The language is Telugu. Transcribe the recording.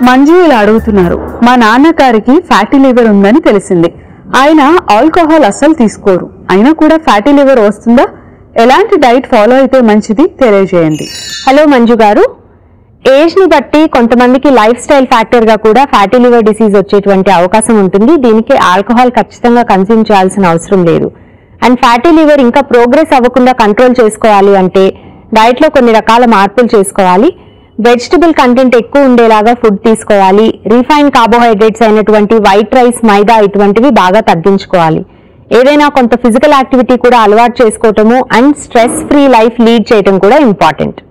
మంజు ఇలా అడుగుతున్నారు మా నాన్నగారికి ఫ్యాటీ లివర్ ఉందని తెలిసింది ఆయన ఆల్కహాల్ అస్సలు తీసుకోరు అయినా కూడా ఫ్యాటీ లివర్ వస్తుందా ఎలాంటి డైట్ ఫాలో అయితే మంచిది తెలియజేయండి హలో మంజు గారు ఏజ్ ని బట్టి కొంతమందికి లైఫ్ స్టైల్ ఫ్యాక్టర్ గా కూడా ఫ్యాటీ లివర్ డిసీజ్ వచ్చేటువంటి అవకాశం ఉంటుంది దీనికి ఆల్కహాల్ ఖచ్చితంగా కన్స్యూమ్ చేయాల్సిన అవసరం లేదు అండ్ ఫ్యాటీ లివర్ ఇంకా ప్రోగ్రెస్ అవ్వకుండా కంట్రోల్ చేసుకోవాలి అంటే డైట్ లో కొన్ని రకాల మార్పులు చేసుకోవాలి వెజిటబుల్ కంటెంట్ ఎక్కువ ఉండేలాగా ఫుడ్ తీసుకోవాలి రిఫైన్ కార్బోహైడ్రేట్స్ అయినటువంటి వైట్ రైస్ మైదా ఇటువంటివి బాగా తగ్గించుకోవాలి ఏదైనా కొంత ఫిజికల్ యాక్టివిటీ కూడా అలవాటు చేసుకోవటము and stress free life lead చేయటం కూడా ఇంపార్టెంట్